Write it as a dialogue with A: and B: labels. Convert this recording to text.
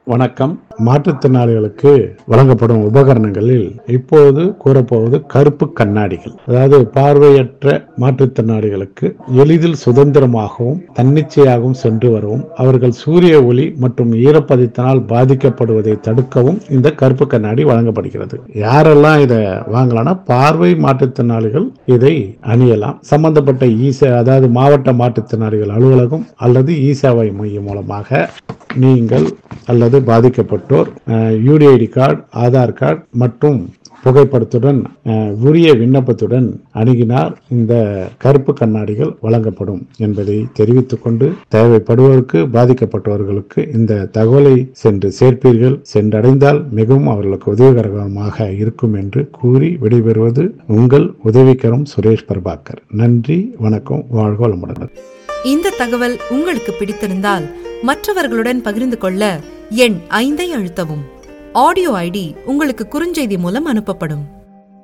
A: வணக்கம் மாற்றுத்திறனாளிகளுக்கு வழங்கப்படும் உபகரணங்களில் இப்போது கூறப்போவது கருப்பு கண்ணாடிகள் அதாவது பார்வையற்ற மாற்றுத்திறனாளிகளுக்கு எளிதில் சுதந்திரமாகவும் தன்னிச்சையாகவும் சென்று வரவும் அவர்கள் சூரிய ஒளி மற்றும் ஈரப்பதத்தினால் பாதிக்கப்படுவதை தடுக்கவும் இந்த கருப்பு கண்ணாடி வழங்கப்படுகிறது யாரெல்லாம் இதை வாங்கலாம்னா பார்வை மாற்றுத்திறனாளிகள் இதை அணியலாம் சம்பந்தப்பட்ட ஈசா அதாவது மாவட்ட மாற்றுத்திறனாளிகள் அலுவலகம் அல்லது ஈசாவை மையம் மூலமாக நீங்கள் அல்லது பாதிக்கப்பட்டோர் யூடிஐடி கார்டு ஆதார் கார்டு மற்றும் புகைப்படத்துடன் அஹ், உரிய விண்ணப்பத்துடன் அணுகினால் இந்த கருப்பு கண்ணாடிகள் வழங்கப்படும் என்பதை தெரிவித்துக் கொண்டு தேவைப்படுவதற்கு பாதிக்கப்பட்டவர்களுக்கு இந்த தகவலை சென்று சேர்ப்பீர்கள் சென்றடைந்தால் மிகவும் அவர்களுக்கு உதவிகரமாக இருக்கும் என்று கூறி விடைபெறுவது உங்கள் உதவிக்கரம் சுரேஷ் பிரபாகர் நன்றி வணக்கம் வாழ்க வளமுடன்
B: இந்த தகவல் உங்களுக்கு பிடித்திருந்தால் மற்றவர்களுடன் பகிர்ந்து கொள்ள எண் ஐந்தை அழுத்தவும் ஆடியோ ஐடி உங்களுக்கு குறுஞ்செய்தி மூலம் அனுப்பப்படும்